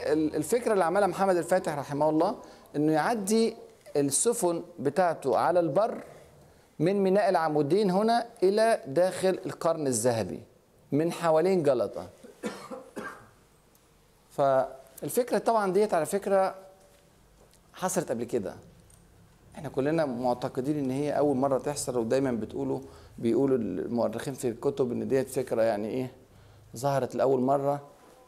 فالفكره اللي عملها محمد الفاتح رحمه الله انه يعدي السفن بتاعته على البر من ميناء العمودين هنا الى داخل القرن الذهبي من حوالين جلطه فالفكره طبعا ديت على فكره حصلت قبل كده احنا كلنا معتقدين ان هي اول مره تحصل ودايما بتقولوا بيقولوا المؤرخين في الكتب ان ديت فكره يعني ايه ظهرت لاول مره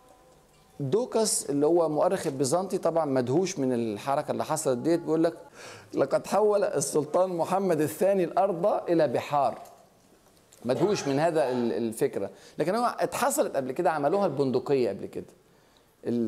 دوكاس اللي هو مؤرخ البيزنطي طبعا مدهوش من الحركه اللي حصلت ديت بيقول لك لقد حول السلطان محمد الثاني الارض الى بحار مدهوش من هذا ال- الفكره لكن هو اتحصلت قبل كده عملوها البندقيه قبل كده ال-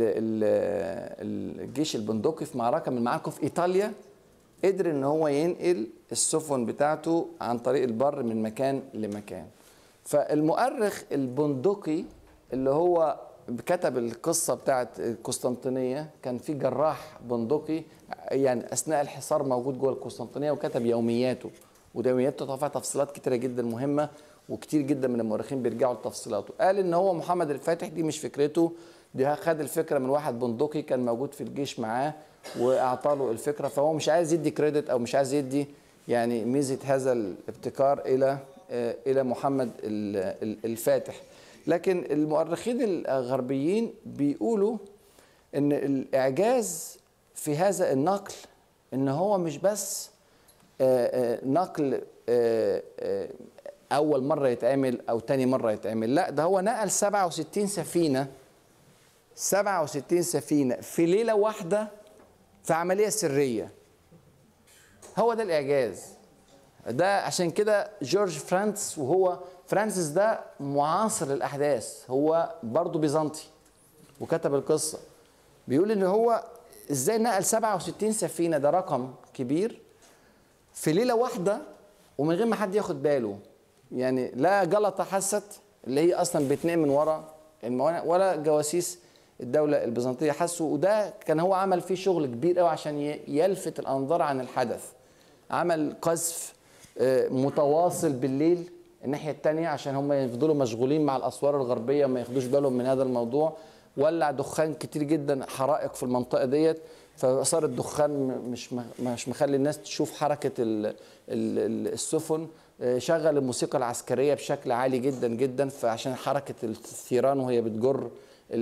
ال- الجيش البندقي في معركه من المعارك في ايطاليا قدر ان هو ينقل السفن بتاعته عن طريق البر من مكان لمكان فالمؤرخ البندقي اللي هو كتب القصه بتاعت القسطنطينيه كان في جراح بندقي يعني اثناء الحصار موجود جوه القسطنطينيه وكتب يومياته ويومياته طبعا فيها تفصيلات كتيره جدا مهمه وكتير جدا من المؤرخين بيرجعوا لتفصيلاته قال ان هو محمد الفاتح دي مش فكرته دي خد الفكره من واحد بندقي كان موجود في الجيش معاه واعطى له الفكره فهو مش عايز يدي كريدت او مش عايز يدي يعني ميزه هذا الابتكار الى آه، الى محمد ال- ال- الفاتح لكن المؤرخين الغربيين بيقولوا ان الاعجاز في هذا النقل ان هو مش بس آه، آه، نقل آه، آه، اول مره يتعمل او تاني مره يتعمل لا ده هو نقل 67 سفينه 67 سفينه في ليله واحده في عمليه سريه هو ده الاعجاز ده عشان كده جورج فرانس وهو فرانسيس ده معاصر للاحداث هو برضه بيزنطي وكتب القصه بيقول ان هو ازاي نقل 67 سفينه ده رقم كبير في ليله واحده ومن غير ما حد ياخد باله يعني لا جلطه حست اللي هي اصلا بتنام من ورا الموانئ ولا جواسيس الدوله البيزنطيه حسوا وده كان هو عمل فيه شغل كبير قوي عشان ي- يلفت الانظار عن الحدث عمل قذف آه، متواصل بالليل الناحيه الثانيه عشان هم يفضلوا مشغولين مع الاسوار الغربيه ما ياخدوش بالهم من هذا الموضوع ولع دخان كتير جدا حرائق في المنطقه ديت فصار الدخان م- مش م- مش مخلي الناس تشوف حركه ال- ال- ال- السفن آه، شغل الموسيقى العسكريه بشكل عالي جدا جدا فعشان حركه الثيران وهي بتجر ال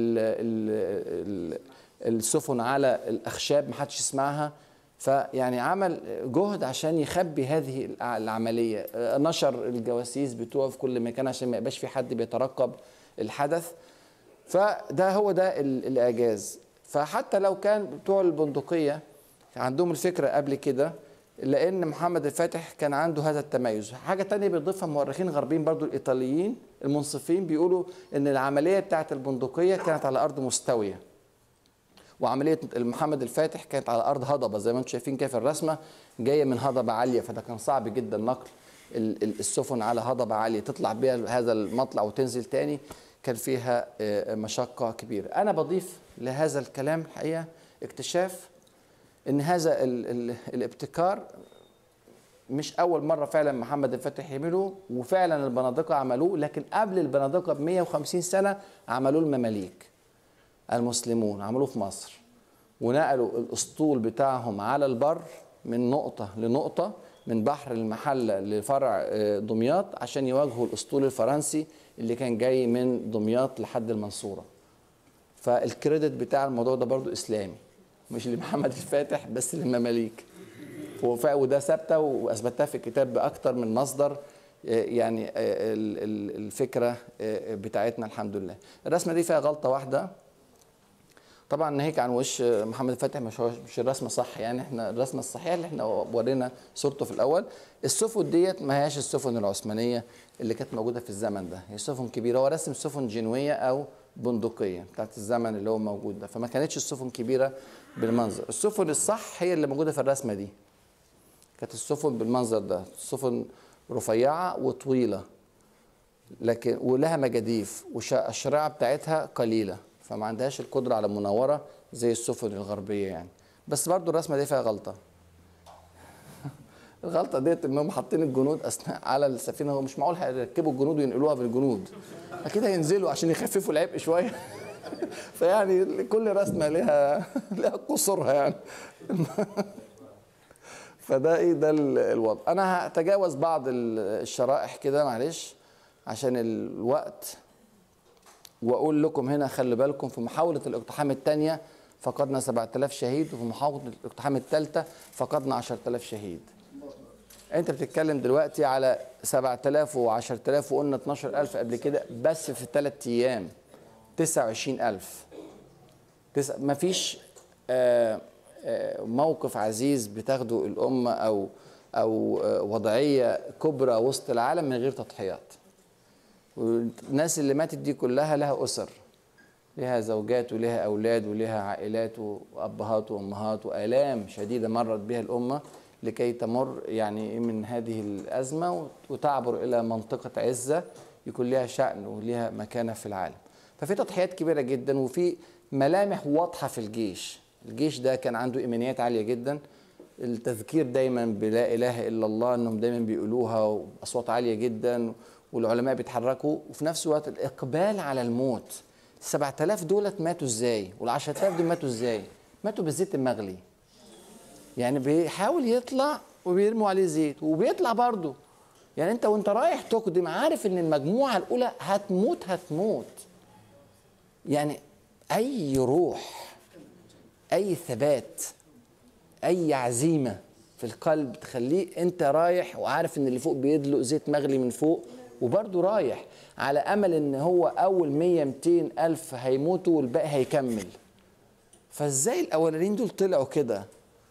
ال ال السفن على الاخشاب محدش يسمعها فيعني عمل جهد عشان يخبي هذه الع- العمليه آه، نشر الجواسيس بتوعه في كل مكان عشان ما يبقاش في حد بيترقب الحدث فده هو ده ال- الاعجاز فحتى لو كان بتوع البندقيه عندهم الفكره قبل كده لان محمد الفاتح كان عنده هذا التميز حاجه تانية بيضيفها مؤرخين غربيين برضو الايطاليين المنصفين بيقولوا ان العمليه بتاعت البندقيه كانت على ارض مستويه وعمليه محمد الفاتح كانت على ارض هضبه زي ما انتم شايفين كده في الرسمه جايه من هضبه عاليه فده كان صعب جدا نقل ال- ال- السفن على هضبه عاليه تطلع بيها هذا المطلع وتنزل تاني كان فيها آه، مشقه كبيره انا بضيف لهذا الكلام الحقيقه اكتشاف ان هذا ال ال الابتكار مش اول مره فعلا محمد الفاتح يعمله وفعلا البنادقه عملوه لكن قبل البنادقه ب 150 سنه عملوه المماليك المسلمون عملوه في مصر ونقلوا الاسطول بتاعهم على البر من نقطه لنقطه من بحر المحله لفرع آه، دمياط عشان يواجهوا الاسطول الفرنسي اللي كان جاي من دمياط لحد المنصوره فالكريدت بتاع الموضوع ده برضو اسلامي مش لمحمد الفاتح بس للمماليك وف- وده ثابته واثبتها في الكتاب باكتر من مصدر آه، يعني آه، ال- ال- الفكره آه، بتاعتنا الحمد لله الرسمه دي فيها غلطه واحده طبعا ناهيك عن وش محمد الفاتح مش هو مش الرسمه صح يعني احنا الرسمه الصحيحه اللي احنا ورينا صورته في الاول السفن ديت ما هياش السفن العثمانيه اللي كانت موجوده في الزمن ده هي سفن كبيره هو رسم سفن جنويه او بندقيه بتاعت الزمن اللي هو موجود ده فما كانتش السفن كبيره بالمنظر السفن الصح هي اللي موجوده في الرسمه دي كانت السفن بالمنظر ده سفن رفيعه وطويله لكن ولها مجاديف والشريعه بتاعتها قليله فما عندهاش القدره على المناوره زي السفن الغربيه يعني بس برضو الرسمه دي فيها غلطه الغلطه ديت انهم حاطين الجنود اثناء على السفينه هو مش معقول هيركبوا الجنود وينقلوها بالجنود اكيد هينزلوا عشان يخففوا العبء شويه فيعني كل رسمه لها لها قصورها يعني فده ايه ده ال- الوضع انا هتجاوز بعض ال- الشرائح كده معلش عشان الوقت واقول لكم هنا خلي بالكم في محاوله الاقتحام الثانيه فقدنا 7000 شهيد وفي محاوله الاقتحام الثالثه فقدنا 10000 شهيد انت بتتكلم دلوقتي على 7000 و10000 وقلنا 12000 قبل كده بس في ثلاث ايام 29000 تس... مفيش آه، آه، موقف عزيز بتاخده الأمة أو أو آه، وضعية كبرى وسط العالم من غير تضحيات والناس اللي ماتت دي كلها لها أسر لها زوجات ولها أولاد ولها عائلات وأبهات وأمهات وآلام شديدة مرت بها الأمة لكي تمر يعني من هذه الأزمة وتعبر إلى منطقة عزة يكون لها شأن ولها مكانة في العالم ففي تضحيات كبيرة جدا وفي ملامح واضحة في الجيش الجيش ده كان عنده إيمانيات عالية جدا التذكير دايما بلا إله إلا الله أنهم دايما بيقولوها وأصوات عالية جدا والعلماء بيتحركوا وفي نفس الوقت الإقبال على الموت 7000 دولت ماتوا ازاي وال 10000 دول ماتوا ازاي ماتوا بالزيت المغلي يعني بيحاول يطلع وبيرموا عليه زيت وبيطلع برضه يعني انت وانت رايح تقدم عارف ان المجموعه الاولى هتموت هتموت يعني اي روح اي ثبات اي عزيمه في القلب تخليه انت رايح وعارف ان اللي فوق بيدلق زيت مغلي من فوق وبرضه رايح على امل ان هو اول 100 200 الف هيموتوا والباقي هيكمل فازاي الاولانيين دول طلعوا كده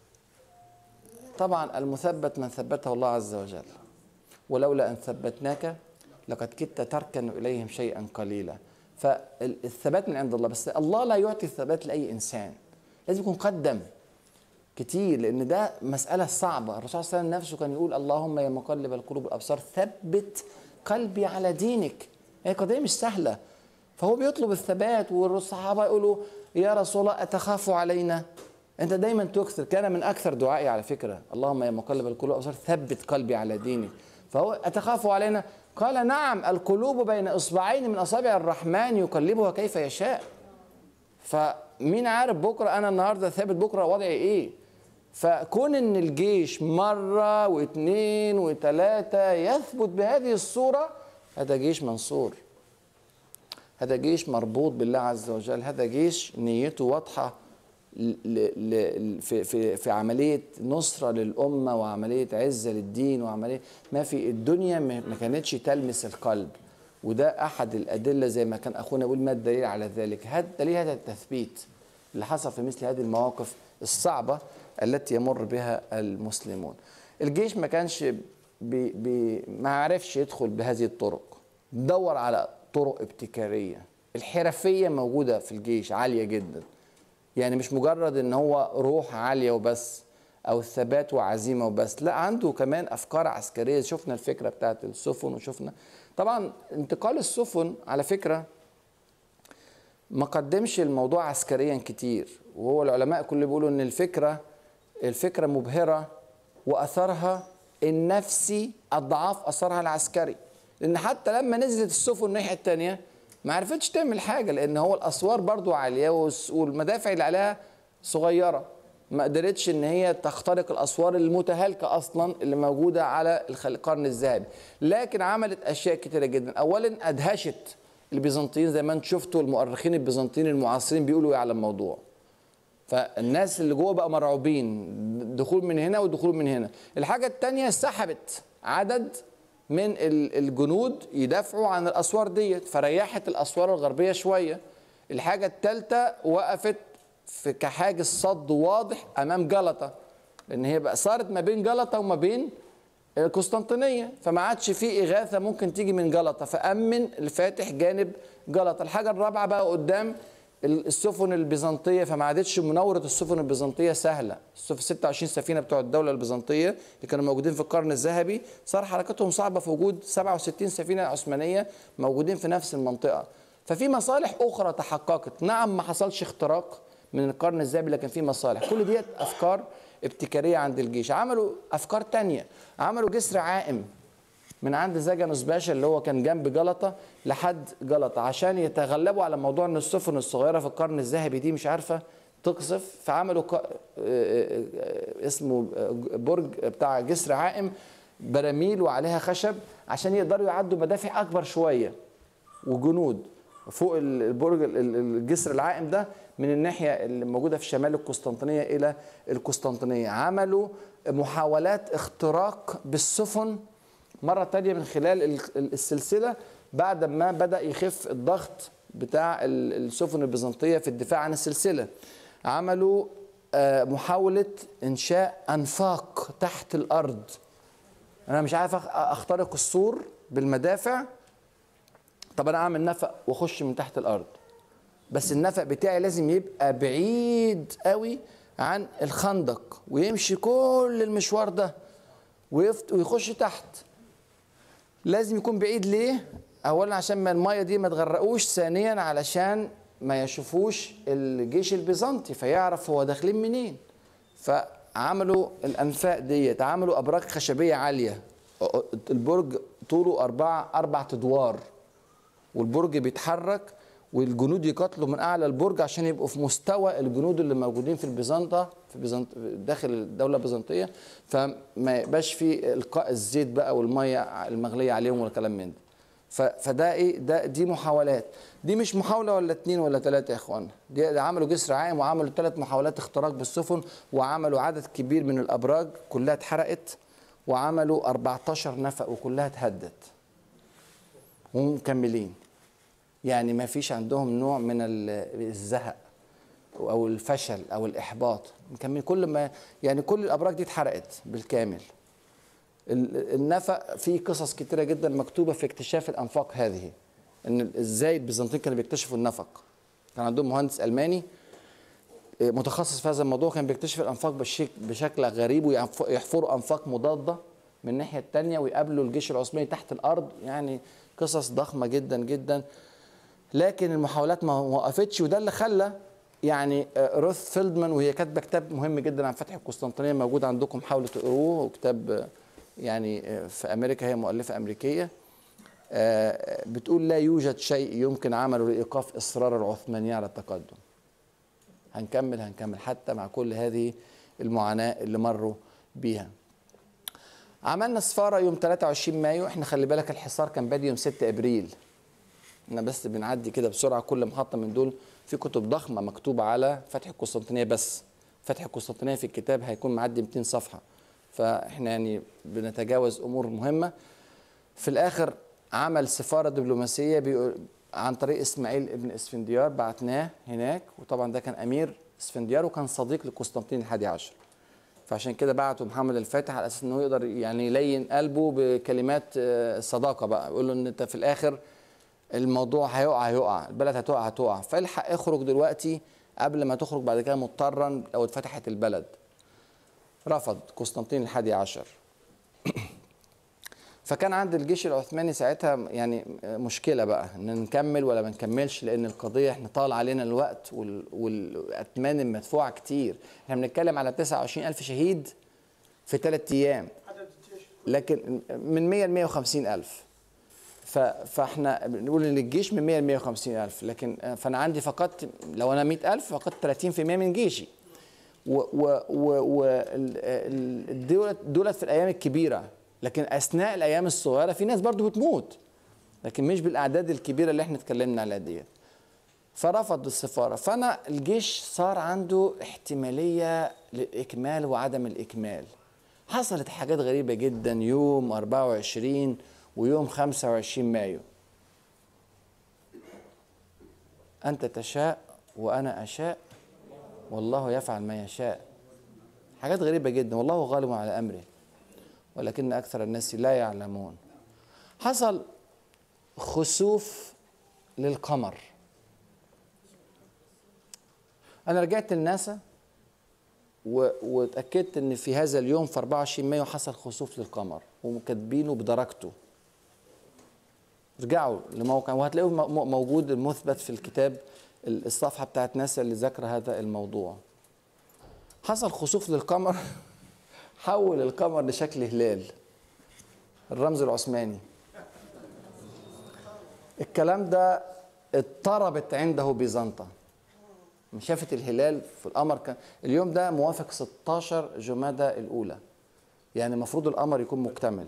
طبعا المثبت من ثبته الله عز وجل ولولا ان ثبتناك لقد كدت تركن اليهم شيئا قليلا فالثبات من عند الله بس الله لا يعطي الثبات لاي انسان لازم يكون قدم كتير لان ده مساله صعبه الرسول صلى الله عليه وسلم نفسه كان يقول اللهم يا مقلب القلوب والابصار ثبت قلبي على دينك هي قضيه مش سهله فهو بيطلب الثبات والصحابه يقولوا يا رسول الله اتخاف علينا انت دايما تكثر كان من اكثر دعائي على فكره اللهم يا مقلب القلوب والابصار ثبت قلبي على دينك فهو اتخاف علينا قال نعم القلوب بين اصبعين من اصابع الرحمن يقلبها كيف يشاء فمين عارف بكره انا النهارده ثابت بكره وضعي ايه فكون ان الجيش مره واثنين وثلاثه يثبت بهذه الصوره هذا جيش منصور هذا جيش مربوط بالله عز وجل هذا جيش نيته واضحه ل- ل- في في في عمليه نصره للامه وعمليه عزه للدين وعمليه ما في الدنيا ما ما كانتش تلمس القلب وده احد الادله زي ما كان اخونا بيقول ما الدليل على ذلك هذا دليل هذا التثبيت اللي حصل في مثل هذه المواقف الصعبه التي يمر بها المسلمون الجيش ما كانش بي بي ما عرفش يدخل بهذه الطرق دور على طرق ابتكاريه الحرفيه موجوده في الجيش عاليه جدا يعني مش مجرد ان هو روح عاليه وبس او ثبات وعزيمه وبس لا عنده كمان افكار عسكريه شفنا الفكره بتاعت السفن وشفنا طبعا انتقال السفن على فكره ما قدمش الموضوع عسكريا كتير وهو العلماء كل بيقولوا ان الفكره الفكره مبهره واثرها النفسي اضعاف اثرها العسكري لان حتى لما نزلت السفن الناحيه الثانيه ما عرفتش تعمل حاجه لان هو الاسوار برضو عاليه والس- والمدافع اللي عليها صغيره ما قدرتش ان هي تخترق الاسوار المتهالكه اصلا اللي موجوده على الخ- القرن الذهبي لكن عملت اشياء كتيره جدا اولا ادهشت البيزنطيين زي ما انتم شفتوا المؤرخين البيزنطيين المعاصرين بيقولوا ايه على الموضوع فالناس اللي جوه بقى مرعوبين دخول من هنا ودخول من هنا الحاجة التانية سحبت عدد من ال- الجنود يدافعوا عن الأسوار ديت فريحت الأسوار الغربية شوية الحاجة التالتة وقفت في كحاجز صد واضح أمام جلطة لأن هي بقى صارت ما بين جلطة وما بين القسطنطينية فما عادش في إغاثة ممكن تيجي من جلطة فأمن الفاتح جانب جلطة الحاجة الرابعة بقى قدام السفن البيزنطية فما عادتش مناورة السفن البيزنطية سهلة السفن 26 سفينة بتوع الدولة البيزنطية اللي كانوا موجودين في القرن الذهبي صار حركتهم صعبة في وجود 67 سفينة عثمانية موجودين في نفس المنطقة ففي مصالح أخرى تحققت نعم ما حصلش اختراق من القرن الذهبي لكن في مصالح كل ديت أفكار ابتكارية عند الجيش عملوا أفكار تانية عملوا جسر عائم من عند زجنوس باشا اللي هو كان جنب جلطه لحد جلطه عشان يتغلبوا على موضوع ان السفن الصغيره في القرن الذهبي دي مش عارفه تقصف فعملوا ك... آه، آه، آه، اسمه برج بتاع جسر عائم براميل وعليها خشب عشان يقدروا يعدوا مدافع اكبر شويه وجنود فوق البرج الجسر العائم ده من الناحيه اللي موجوده في شمال القسطنطينيه الى القسطنطينيه عملوا محاولات اختراق بالسفن مره تانية من خلال السلسله بعد ما بدا يخف الضغط بتاع السفن البيزنطيه في الدفاع عن السلسله عملوا آه، محاوله انشاء انفاق تحت الارض انا مش عارف اخترق السور بالمدافع طب انا اعمل نفق واخش من تحت الارض بس النفق بتاعي لازم يبقى بعيد قوي عن الخندق ويمشي كل المشوار ده ويخش تحت لازم يكون بعيد ليه اولا عشان ما الميه دي ما تغرقوش ثانيا علشان ما يشوفوش الجيش البيزنطي فيعرف هو داخلين منين فعملوا الانفاق ديت عملوا ابراج خشبيه عاليه البرج طوله أربعة أربع أدوار والبرج بيتحرك والجنود يقاتلوا من اعلى البرج عشان يبقوا في مستوى الجنود اللي موجودين في البيزنطه في بيزنط داخل الدوله البيزنطيه فما يبقاش في القاء الزيت بقى والميه المغليه عليهم والكلام من ده فده ايه ده دي محاولات دي مش محاوله ولا اتنين ولا ثلاثه يا اخوانا دي عملوا جسر عائم وعملوا ثلاث محاولات اختراق بالسفن وعملوا عدد كبير من الابراج كلها اتحرقت وعملوا 14 نفق وكلها اتهدت ومكملين يعني ما فيش عندهم نوع من الزهق او الفشل او الاحباط مكمل كل ما يعني كل الابراج دي اتحرقت بالكامل النفق فيه قصص كتيره جدا مكتوبه في اكتشاف الانفاق هذه ان ازاي البيزنطيين كانوا بيكتشفوا النفق كان عندهم مهندس الماني آه، متخصص في هذا الموضوع كان بيكتشف الانفاق بشكل غريب ويحفروا انفاق مضاده من الناحيه الثانيه ويقابلوا الجيش العثماني تحت الارض يعني قصص ضخمه جدا جدا لكن المحاولات ما وقفتش وده اللي خلى يعني آه، روث فيلدمان وهي كاتبه كتاب مهم جدا عن فتح القسطنطينيه موجود عندكم حاولوا تقروه وكتاب آه، يعني آه، في امريكا هي مؤلفه امريكيه بتقول لا يوجد شيء يمكن عمله لايقاف اصرار العثمانيين على التقدم هنكمل هنكمل حتى مع كل هذه المعاناه اللي مروا بيها عملنا سفاره يوم 23 مايو احنا خلي بالك الحصار كان بادئ يوم 6 ابريل احنا بس بنعدي كده بسرعه كل محطه من دول في كتب ضخمه مكتوبه على فتح القسطنطينيه بس فتح القسطنطينيه في الكتاب هيكون معدي 200 صفحه فاحنا يعني بنتجاوز امور مهمه في الاخر عمل سفاره دبلوماسيه عن طريق اسماعيل ابن اسفنديار بعتناه هناك وطبعا ده كان امير اسفنديار وكان صديق لقسطنطين الحادي عشر فعشان كده بعته محمد الفاتح على اساس انه يقدر يعني يلين قلبه بكلمات آه، صداقه بقى يقول له ان انت في الاخر الموضوع هيقع هيقع البلد هتقع هتقع فالحق اخرج دلوقتي قبل ما تخرج بعد كده مضطرا لو اتفتحت البلد رفض قسطنطين الحادي عشر فكان عند الجيش العثماني ساعتها يعني مشكلة بقى ان نكمل ولا ما نكملش لان القضية احنا طال علينا الوقت والأتمان المدفوعة كتير احنا بنتكلم على 29 ألف شهيد في ثلاث أيام لكن من 100 ل 150 ألف فاحنا بنقول ان الجيش من 100 ل 150 الف لكن فانا عندي فقط لو انا 100 الف فقط 30% من جيشي والدولت دولت في الايام الكبيره لكن اثناء الايام الصغيره في ناس برضو بتموت لكن مش بالاعداد الكبيره اللي احنا اتكلمنا عليها ديت فرفض السفاره فانا الجيش صار عنده احتماليه للاكمال وعدم الاكمال حصلت حاجات غريبه جدا يوم 24 ويوم 25 مايو أنت تشاء وأنا أشاء والله يفعل ما يشاء حاجات غريبة جدا والله غالب على أمره ولكن أكثر الناس لا يعلمون حصل خسوف للقمر أنا رجعت للناسا واتأكدت إن في هذا اليوم في 24 مايو حصل خسوف للقمر وكاتبينه بدرجته ارجعوا لموقع وهتلاقوه موجود مثبت في الكتاب الصفحه بتاعت ناسا اللي ذكر هذا الموضوع حصل خسوف للقمر حول القمر لشكل هلال الرمز العثماني الكلام ده اضطربت عنده بيزنطة شافت الهلال في القمر كان اليوم ده موافق 16 جمادى الأولى يعني المفروض القمر يكون مكتمل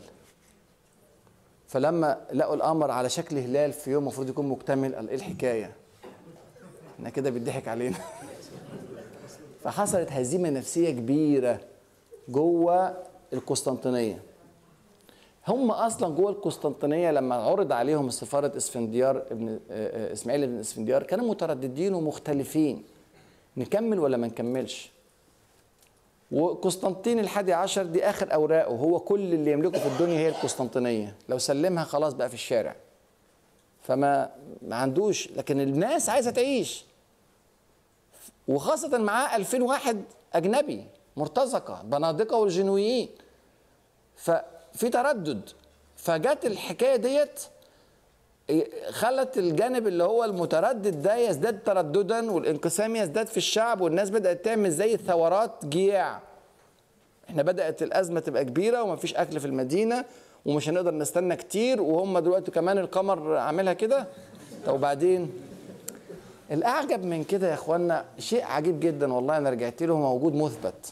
فلما لقوا القمر على شكل هلال في يوم المفروض يكون مكتمل قال ايه الحكايه؟ احنا كده بيضحك علينا فحصلت هزيمه نفسيه كبيره جوه القسطنطينيه هم اصلا جوه القسطنطينيه لما عرض عليهم سفاره اسفنديار ابن اسماعيل بن اسفنديار كانوا مترددين ومختلفين نكمل ولا ما نكملش وقسطنطين الحادي عشر دي اخر اوراقه هو كل اللي يملكه في الدنيا هي القسطنطينيه لو سلمها خلاص بقى في الشارع فما ما عندوش لكن الناس عايزه تعيش وخاصه معاه 2000 واحد اجنبي مرتزقه بنادقه والجنويين ففي تردد فجت الحكايه ديت خلت الجانب اللي هو المتردد ده يزداد ترددا والانقسام يزداد في الشعب والناس بدات تعمل زي ثورات جياع احنا بدات الازمه تبقى كبيره ومفيش اكل في المدينه ومش هنقدر نستنى كتير وهم دلوقتي كمان القمر عاملها كده طب وبعدين الاعجب من كده يا اخوانا شيء عجيب جدا والله انا رجعت له موجود مثبت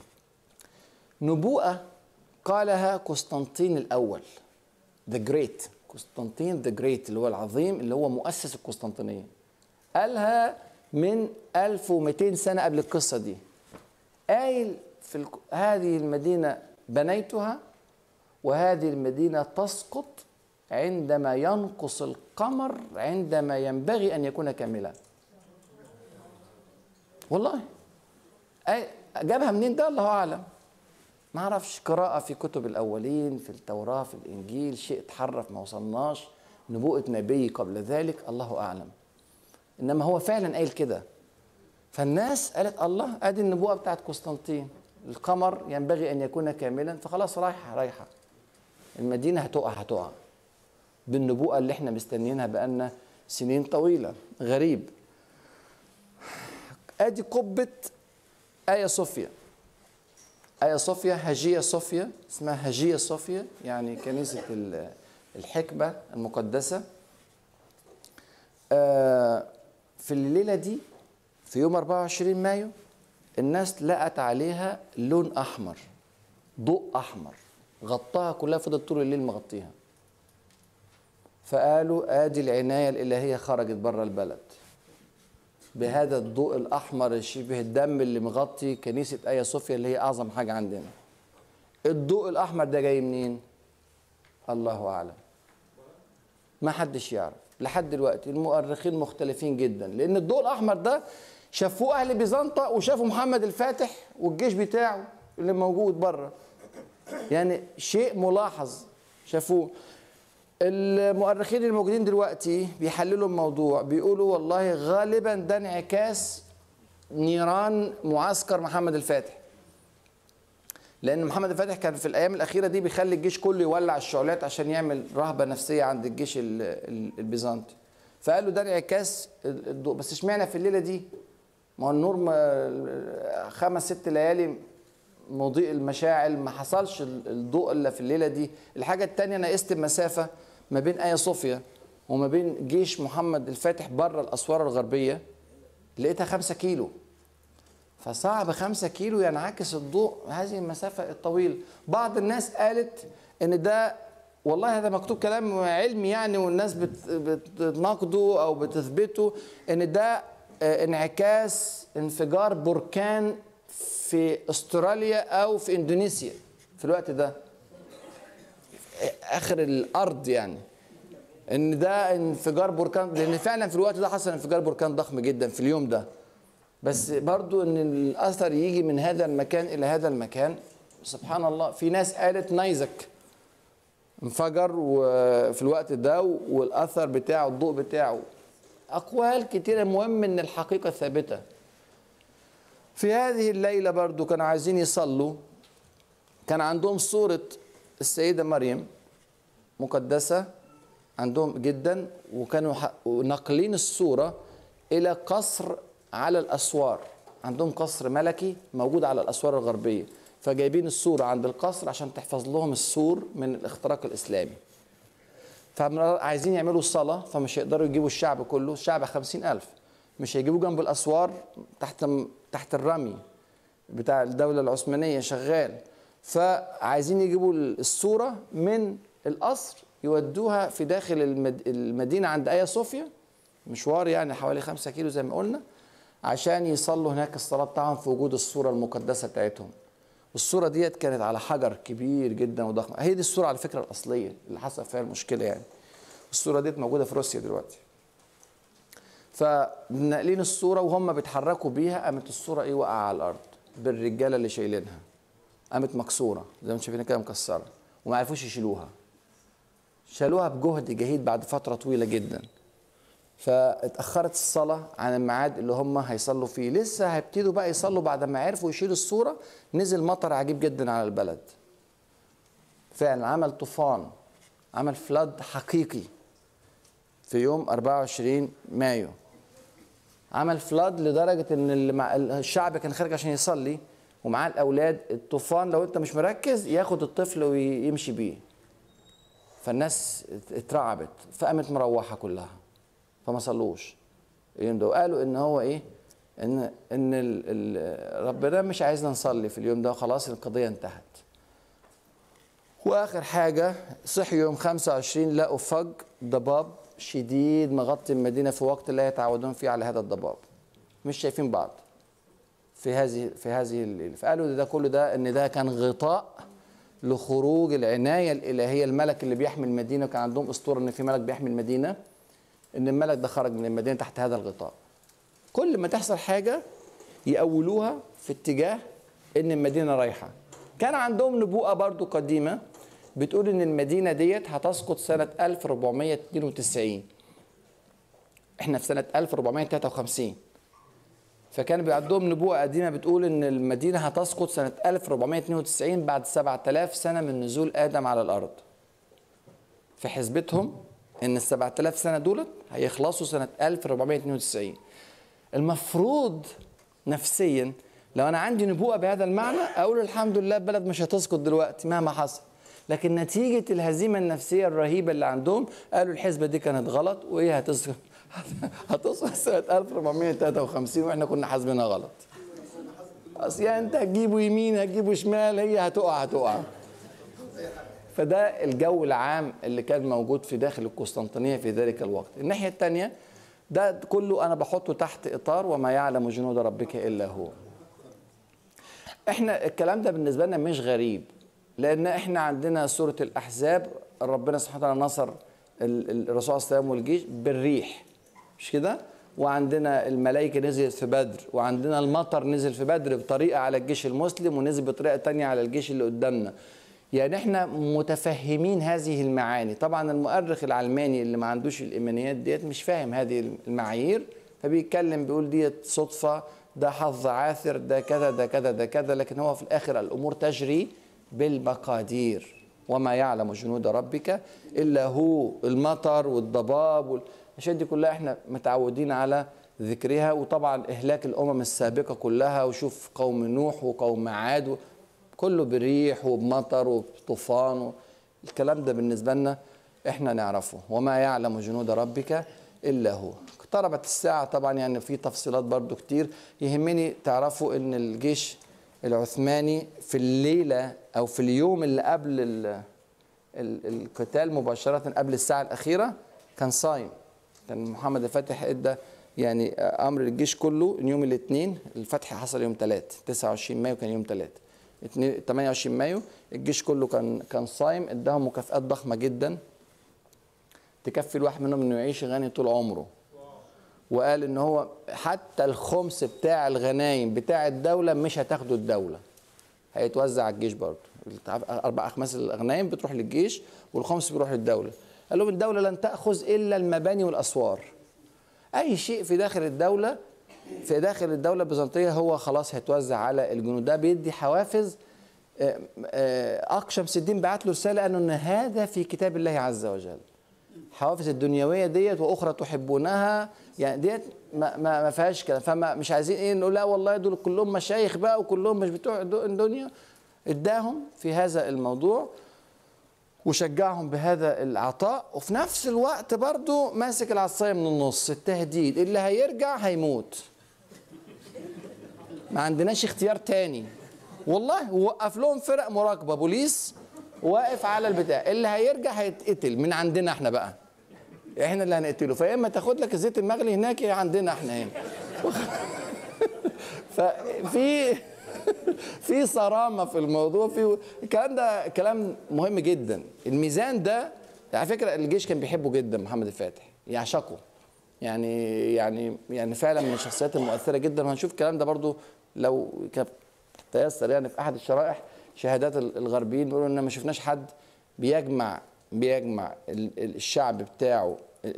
نبوءه قالها قسطنطين الاول ذا جريت قسطنطين ذا جريت اللي هو العظيم اللي هو مؤسس القسطنطينيه قالها من 1200 سنه قبل القصه دي قايل في الك... هذه المدينه بنيتها وهذه المدينه تسقط عندما ينقص القمر عندما ينبغي ان يكون كاملا والله أي جابها منين ده الله اعلم ما اعرفش قراءة في كتب الأولين في التوراة في الإنجيل شيء اتحرف ما وصلناش نبوءة نبي قبل ذلك الله أعلم إنما هو فعلا قايل كده فالناس قالت الله ادي النبوءة بتاعت قسطنطين القمر ينبغي أن يكون كاملا فخلاص رايحة رايحة المدينة هتقع هتقع بالنبوءة اللي احنا مستنيينها بقالنا سنين طويلة غريب ادي قبة آية صوفيا آية صوفيا هجية صوفيا اسمها هجية صوفيا يعني كنيسة الحكمة المقدسة في الليلة دي في يوم 24 مايو الناس لقت عليها لون أحمر ضوء أحمر غطاها كلها فضلت طول الليل مغطيها فقالوا ادي العناية الإلهية خرجت بره البلد بهذا الضوء الاحمر شبه الدم اللي مغطي كنيسه ايا صوفيا اللي هي اعظم حاجه عندنا الضوء الاحمر ده جاي منين الله اعلم ما حدش يعرف لحد دلوقتي المؤرخين مختلفين جدا لان الضوء الاحمر ده شافوه اهل بيزنطة وشافوا محمد الفاتح والجيش بتاعه اللي موجود بره يعني شيء ملاحظ شافوه المؤرخين الموجودين دلوقتي بيحللوا الموضوع بيقولوا والله غالبا ده انعكاس نيران معسكر محمد الفاتح لان محمد الفاتح كان في الايام الاخيره دي بيخلي الجيش كله يولع الشعلات عشان يعمل رهبه نفسيه عند الجيش البيزنطي فقالوا ده انعكاس الضوء بس اشمعنى في الليله دي ما هو النور خمس ست ليالي مضيء المشاعل ما حصلش الضوء الا في الليله دي الحاجه الثانيه انا قست المسافه ما بين ايا صوفيا وما بين جيش محمد الفاتح بره الاسوار الغربيه لقيتها خمسة كيلو فصعب خمسة كيلو ينعكس الضوء هذه المسافة الطويلة بعض الناس قالت ان ده والله هذا مكتوب كلام علمي يعني والناس بتناقضه او بتثبته ان ده انعكاس انفجار بركان في استراليا او في اندونيسيا في الوقت ده اخر الارض يعني ان ده انفجار بركان لان فعلا في الوقت ده حصل انفجار بركان ضخم جدا في اليوم ده بس برضو ان الاثر يجي من هذا المكان الى هذا المكان سبحان الله في ناس قالت نيزك انفجر وفي الوقت ده والاثر بتاعه الضوء بتاعه اقوال كتيره المهم ان الحقيقه ثابته في هذه الليله برضو كانوا عايزين يصلوا كان عندهم صوره السيده مريم مقدسه عندهم جدا وكانوا ناقلين الصوره الى قصر على الاسوار عندهم قصر ملكي موجود على الاسوار الغربيه فجايبين الصوره عند القصر عشان تحفظ لهم السور من الاختراق الاسلامي فعايزين يعملوا صلاة فمش هيقدروا يجيبوا الشعب كله الشعب خمسين ألف مش هيجيبوه جنب الأسوار تحت تحت الرمي بتاع الدولة العثمانية شغال فعايزين يجيبوا الصورة من القصر يودوها في داخل المد... المدينة عند آيا صوفيا مشوار يعني حوالي خمسة كيلو زي ما قلنا عشان يصلوا هناك الصلاة بتاعهم في وجود الصورة المقدسة بتاعتهم والصورة ديت كانت على حجر كبير جدا وضخم هي دي الصورة على فكرة الأصلية اللي حصل فيها المشكلة يعني الصورة ديت موجودة في روسيا دلوقتي فناقلين الصورة وهم بيتحركوا بيها قامت الصورة ايه وقع على الأرض بالرجالة اللي شايلينها قامت مكسورة زي ما انتم شايفين كده مكسرة وما عرفوش يشيلوها شالوها بجهد جهيد بعد فترة طويلة جدا فاتأخرت الصلاة عن الميعاد اللي هم هيصلوا فيه لسه هيبتدوا بقى يصلوا بعد ما عرفوا يشيلوا الصورة نزل مطر عجيب جدا على البلد فعلا عمل طوفان عمل فلاد حقيقي في يوم 24 مايو عمل فلاد لدرجة ان الشعب كان خارج عشان يصلي ومعاه الاولاد الطوفان لو انت مش مركز ياخد الطفل ويمشي بيه فالناس اترعبت فقامت مروحة كلها فما صلوش اليوم ده وقالوا ان هو ايه ان ان ال ال ربنا مش عايزنا نصلي في اليوم ده وخلاص القضيه انتهت واخر حاجه صحيوا يوم 25 لقوا فج ضباب شديد مغطي المدينه في وقت لا يتعودون فيه على هذا الضباب مش شايفين بعض في هذه في هذه الليله فقالوا ده, ده كله ده ان ده كان غطاء لخروج العنايه الالهيه الملك اللي بيحمي المدينه كان عندهم اسطوره ان في ملك بيحمي المدينه ان الملك ده خرج من المدينه تحت هذا الغطاء كل ما تحصل حاجه يأولوها في اتجاه ان المدينه رايحه كان عندهم نبوءه برضو قديمه بتقول ان المدينه ديت هتسقط سنه 1492 احنا في سنه 1453 فكان عندهم نبوءه قديمه بتقول ان المدينه هتسقط سنه 1492 بعد 7000 سنه من نزول ادم على الارض في حسبتهم ان ال 7000 سنه دولت هيخلصوا سنه 1492 المفروض نفسيا لو انا عندي نبوءه بهذا المعنى اقول الحمد لله البلد مش هتسقط دلوقتي مهما حصل لكن نتيجه الهزيمه النفسيه الرهيبه اللي عندهم قالوا الحسبه دي كانت غلط وايه هتسقط هتسقط سنه 1453 واحنا كنا حاسبينها غلط اصل يعني انت هتجيبه يمين هتجيبه شمال هي هتقع هتقع فده الجو العام اللي كان موجود في داخل القسطنطينيه في ذلك الوقت الناحيه الثانيه ده كله انا بحطه تحت اطار وما يعلم جنود ربك الا هو احنا الكلام ده بالنسبه لنا مش غريب لان احنا عندنا سوره الاحزاب ربنا سبحانه وتعالى نصر الرسول صلى الله عليه وسلم والجيش بالريح مش كده وعندنا الملائكه نزلت في بدر وعندنا المطر نزل في بدر بطريقه على الجيش المسلم ونزل بطريقه تانية على الجيش اللي قدامنا يعني احنا متفهمين هذه المعاني طبعا المؤرخ العلماني اللي ما عندوش الايمانيات ديت مش فاهم هذه المعايير فبيتكلم بيقول ديت صدفه ده حظ عاثر ده كذا ده كذا ده كذا لكن هو في الاخر الامور تجري بالمقادير وما يعلم جنود ربك الا هو المطر والضباب والاشياء دي كلها احنا متعودين على ذكرها وطبعا اهلاك الامم السابقه كلها وشوف قوم نوح وقوم عاد كله بريح وبمطر وبطوفان الكلام ده بالنسبة لنا احنا نعرفه وما يعلم جنود ربك إلا هو اقتربت الساعة طبعا يعني في تفصيلات برضو كتير يهمني تعرفوا ان الجيش العثماني في الليلة او في اليوم اللي قبل ال ال القتال مباشرة قبل الساعة الأخيرة كان صايم كان محمد الفاتح ادى يعني امر الجيش كله يوم الاثنين الفتح حصل يوم 3 29 مايو كان يوم 3 28 مايو الجيش كله كان كان صايم اداهم مكافآت ضخمه جدا تكفي الواحد منهم انه يعيش غني طول عمره وقال ان هو حتى الخمس بتاع الغنايم بتاع الدوله مش هتاخده الدوله هيتوزع على الجيش برضه اربع اخماس الغنايم بتروح للجيش والخمس بيروح للدوله قال لهم الدوله لن تاخذ الا المباني والاسوار اي شيء في داخل الدوله في داخل الدولة البيزنطية هو خلاص هيتوزع على الجنود ده بيدي حوافز أقشم الدين بعت له رسالة أنه إن هذا في كتاب الله عز وجل حوافز الدنيوية ديت وأخرى تحبونها يعني ديت ما, ما, ما فيهاش كلام فما مش عايزين إيه نقول لا والله دول كلهم مشايخ بقى وكلهم مش بتوع الدنيا اداهم في هذا الموضوع وشجعهم بهذا العطاء وفي نفس الوقت برضو ماسك العصايه من النص التهديد اللي هيرجع هيموت ما عندناش اختيار تاني والله وقف لهم فرق مراقبه بوليس واقف على البتاع اللي هيرجع هيتقتل من عندنا احنا بقى احنا اللي هنقتله فيا اما تاخد لك الزيت المغلي هناك يا عندنا احنا هنا ففي في صرامه في الموضوع في الكلام ده كلام مهم جدا الميزان ده على فكره الجيش كان بيحبه جدا محمد الفاتح يعشقه يعني يعني يعني فعلا من الشخصيات المؤثره جدا وهنشوف الكلام ده برضو لو كان تيسر يعني في احد الشرائح شهادات الغربيين بيقولوا ان ما شفناش حد بيجمع بيجمع الشعب بتاعه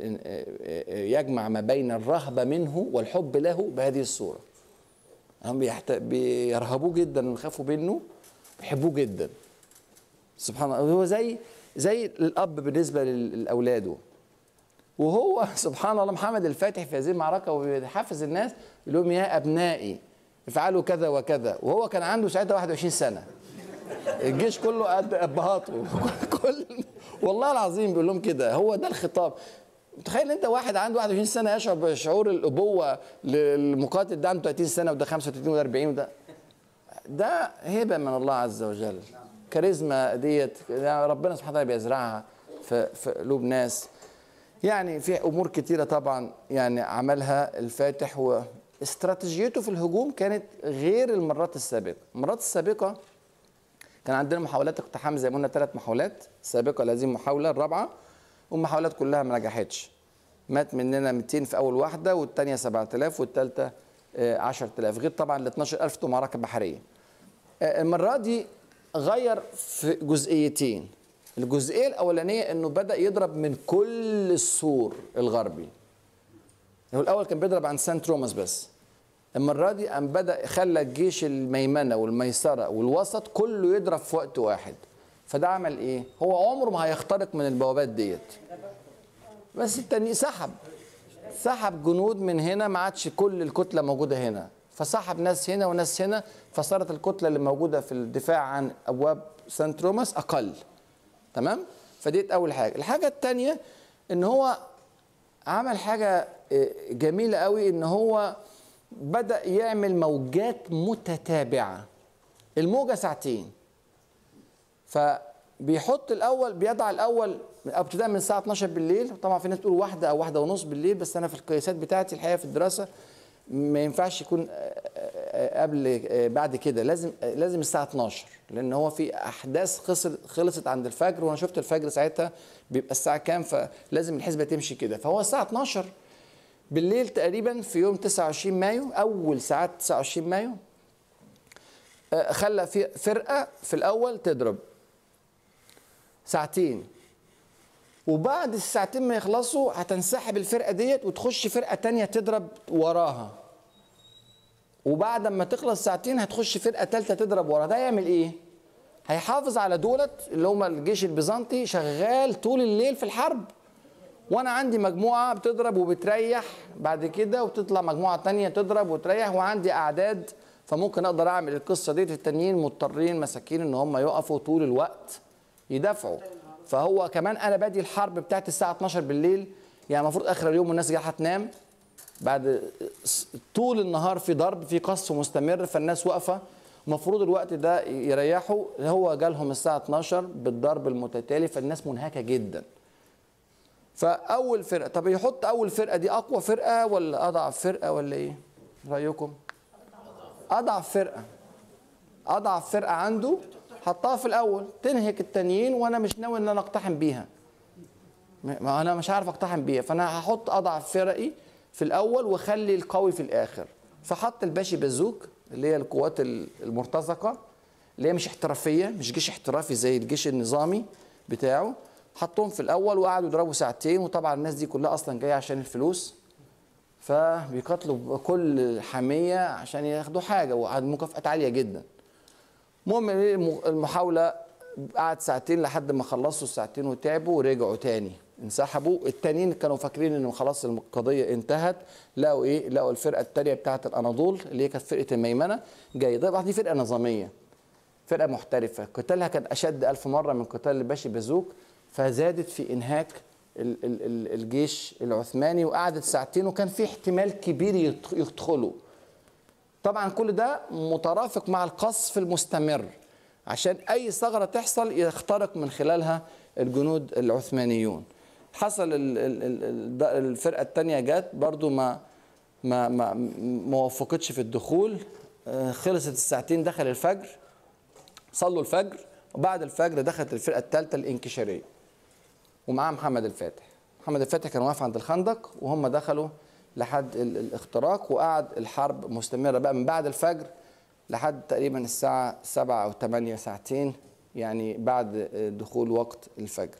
يجمع ما بين الرهبه منه والحب له بهذه الصوره هم بيحت... بيرهبوه جدا ويخافوا منه بيحبوه جدا سبحان الله هو زي زي الاب بالنسبه لاولاده وهو سبحان الله محمد الفاتح في هذه المعركه وبيحفز الناس يقول لهم يا ابنائي افعلوا كذا وكذا وهو كان عنده ساعتها 21 سنه الجيش كله قد ابهاته كل والله العظيم بيقول لهم كده هو ده الخطاب تخيل انت واحد عنده 21 سنه يشعر بشعور الابوه للمقاتل ده عنده 30 سنه وده 35 وده 40 وده ده هبه من الله عز وجل كاريزما ديت ربنا سبحانه وتعالى بيزرعها في في قلوب ناس يعني في امور كتيره طبعا يعني عملها الفاتح واستراتيجيته في الهجوم كانت غير المرات السابقه المرات السابقه كان عندنا محاولات اقتحام زي ما قلنا ثلاث محاولات سابقه لهذه المحاوله الرابعه والمحاولات كلها ما نجحتش مات مننا 200 في اول واحده والثانيه 7000 والثالثه 10000 غير طبعا ال 12000 تو معركه بحريه المره دي غير في جزئيتين الجزئيه الاولانيه انه بدا يضرب من كل السور الغربي هو الاول كان بيضرب عن سان توماس بس المره دي قام بدا خلى الجيش الميمنه والميسره والوسط كله يضرب في وقت واحد فده عمل ايه هو عمره ما هيخترق من البوابات ديت بس التاني سحب سحب جنود من هنا ما عادش كل الكتله موجوده هنا فسحب ناس هنا وناس هنا فصارت الكتله اللي موجوده في الدفاع عن ابواب سان توماس اقل تمام فديت اول حاجه الحاجه الثانيه ان هو عمل حاجه جميله قوي ان هو بدا يعمل موجات متتابعه الموجه ساعتين فبيحط الاول بيضع الاول ابتداء من الساعه 12 بالليل طبعا في ناس تقول واحده او واحده ونص بالليل بس انا في القياسات بتاعتي الحقيقه في الدراسه ما ينفعش يكون قبل بعد كده لازم لازم الساعه 12 لان هو في احداث خلصت خلصت عند الفجر وانا شفت الفجر ساعتها بيبقى الساعه كام فلازم الحسبه تمشي كده فهو الساعه 12 بالليل تقريبا في يوم 29 مايو اول ساعات 29 مايو خلى في فرقه في الاول تضرب ساعتين وبعد الساعتين ما يخلصوا هتنسحب الفرقه ديت وتخش فرقه تانية تضرب وراها وبعد ما تخلص ساعتين هتخش فرقه ثالثه تضرب وراها ده يعمل ايه هيحافظ على دولت اللي هم الجيش البيزنطي شغال طول الليل في الحرب وانا عندي مجموعه بتضرب وبتريح بعد كده وتطلع مجموعه تانية تضرب وتريح وعندي اعداد فممكن اقدر اعمل القصه دي التانيين مضطرين مساكين ان هم يقفوا طول الوقت يدافعوا فهو كمان انا بادي الحرب بتاعت الساعه 12 بالليل يعني المفروض اخر اليوم الناس جايه هتنام بعد طول النهار في ضرب في قصف مستمر فالناس واقفه المفروض الوقت ده يريحوا هو جالهم الساعه 12 بالضرب المتتالي فالناس منهكه جدا فاول فرقه طب يحط اول فرقه دي اقوى فرقه ولا اضعف فرقه ولا ايه رايكم اضعف فرقه اضعف فرقه عنده حطها في الاول تنهك التانيين وانا مش ناوي ان انا اقتحم بيها ما انا مش عارف اقتحم بيها فانا هحط اضعف فرقي في الاول واخلي القوي في الاخر فحط الباشي بازوك اللي هي القوات المرتزقه اللي هي مش احترافيه مش جيش احترافي زي الجيش النظامي بتاعه حطهم في الاول وقعدوا يضربوا ساعتين وطبعا الناس دي كلها اصلا جايه عشان الفلوس فبيقاتلوا بكل حميه عشان ياخدوا حاجه ومكافئات عاليه جدا المهم المحاوله قعد ساعتين لحد ما خلصوا الساعتين وتعبوا ورجعوا تاني انسحبوا التانيين كانوا فاكرين ان خلاص القضيه انتهت لقوا ايه لقوا الفرقه التانيه بتاعه الاناضول اللي هي كانت فرقه الميمنه جايه طبعا دي فرقه نظاميه فرقه محترفه قتالها كان اشد ألف مره من قتال الباشي بازوك فزادت في انهاك ال- ال- ال- الجيش العثماني وقعدت ساعتين وكان في احتمال كبير يدخ- يدخلوا طبعا كل ده مترافق مع القصف المستمر عشان اي ثغره تحصل يخترق من خلالها الجنود العثمانيون حصل ال- ال- ال- ال- ده- الفرقه الثانيه جت برضو ما ما ما ما وفقتش في الدخول آه، خلصت الساعتين دخل الفجر صلوا الفجر وبعد الفجر دخلت الفرقه الثالثه الانكشاريه ومعاه محمد الفاتح محمد الفاتح كان واقف عند الخندق وهم دخلوا لحد ال- الاختراق وقعد الحرب مستمرة بقى من بعد الفجر لحد تقريبا الساعة سبعة أو ثمانية ساعتين يعني بعد دخول وقت الفجر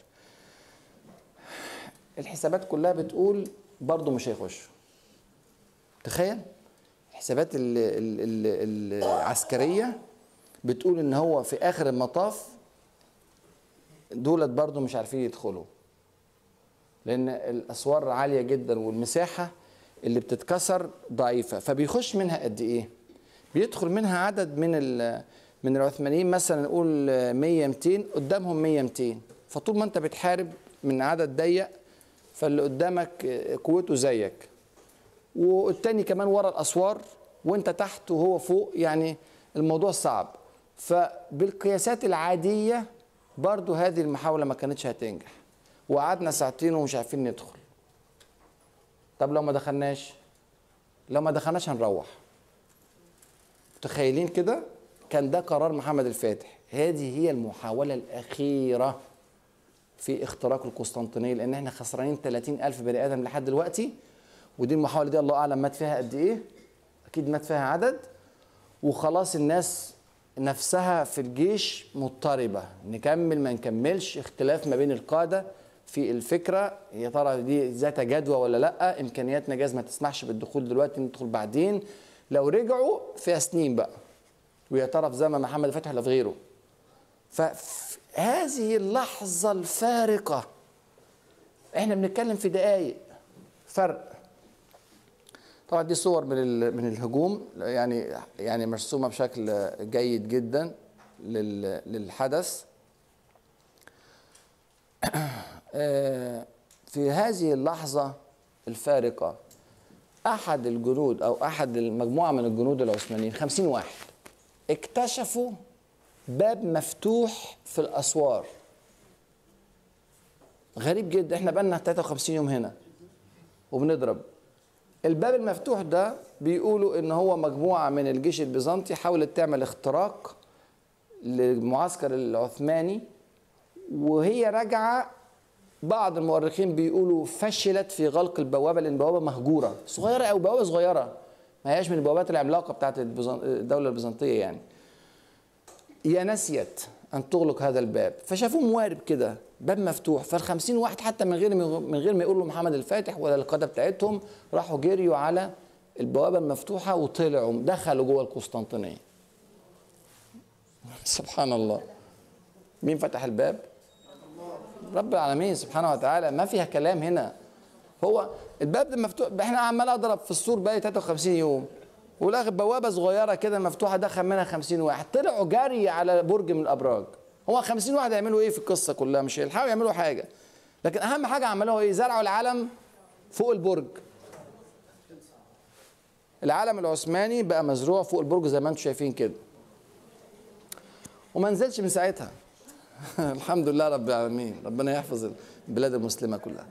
الحسابات كلها بتقول برضه مش هيخشوا تخيل الحسابات ال- ال- ال- العسكرية بتقول ان هو في اخر المطاف دولت برضه مش عارفين يدخلوا لان الاسوار عاليه جدا والمساحه اللي بتتكسر ضعيفه فبيخش منها قد ايه بيدخل منها عدد من ال- من العثمانيين مثلا نقول 100 200 قدامهم 100 200 فطول ما انت بتحارب من عدد ضيق فاللي قدامك قوته زيك والتاني كمان ورا الاسوار وانت تحت وهو فوق يعني الموضوع صعب فبالقياسات العاديه برضو هذه المحاوله ما كانتش هتنجح وقعدنا ساعتين ومش عارفين ندخل طب لو ما دخلناش لو ما دخلناش هنروح متخيلين كده كان ده قرار محمد الفاتح هذه هي المحاولة الأخيرة في اختراق القسطنطينية لأن احنا خسرانين 30 ألف بني آدم لحد دلوقتي ودي المحاولة دي الله أعلم مات فيها قد إيه أكيد مات فيها عدد وخلاص الناس نفسها في الجيش مضطربة نكمل ما نكملش اختلاف ما بين القادة في الفكرة يا ترى دي ذات جدوى ولا لا إمكانياتنا جاز ما تسمحش بالدخول دلوقتي ندخل بعدين لو رجعوا فيها سنين بقى ويا ترى في زمن محمد فتحي ولا في غيره فهذه اللحظة الفارقة احنا بنتكلم في دقايق فرق طبعا دي صور من ال- من الهجوم يعني يعني مرسومه بشكل جيد جدا لل- للحدث آه، في هذه اللحظه الفارقه احد الجنود او احد المجموعه من الجنود العثمانيين 50 واحد اكتشفوا باب مفتوح في الاسوار غريب جدا احنا بقالنا 53 يوم هنا وبنضرب الباب المفتوح ده بيقولوا ان هو مجموعه من الجيش البيزنطي حاولت تعمل اختراق للمعسكر العثماني وهي راجعه بعض المؤرخين بيقولوا فشلت في غلق البوابه لان البوابه مهجوره صغيره او بوابه صغيره ما هياش من البوابات العملاقه بتاعت البيزن- الدوله البيزنطيه يعني يا نسيت ان تغلق هذا الباب فشافوه موارب كده باب مفتوح فالخمسين واحد حتى من غير من غير ما يقولوا محمد الفاتح ولا القاده بتاعتهم راحوا جريوا على البوابه المفتوحه وطلعوا دخلوا جوه القسطنطينيه سبحان الله مين فتح الباب رب العالمين سبحانه وتعالى ما فيها كلام هنا هو الباب ده مفتوح احنا عمال اضرب في السور بقالي 53 يوم ولغي بوابه صغيره كده مفتوحه دخل منها 50 واحد طلعوا جري على برج من الابراج هو 50 واحد هيعملوا ايه في القصه كلها مش هيلحقوا يعملوا حاجه لكن اهم حاجه عملوها ايه زرعوا العلم فوق البرج العلم العثماني بقى مزروع فوق البرج زي ما انتم شايفين كده وما نزلش من ساعتها الحمد لله رب العالمين ربنا يحفظ البلاد المسلمه كلها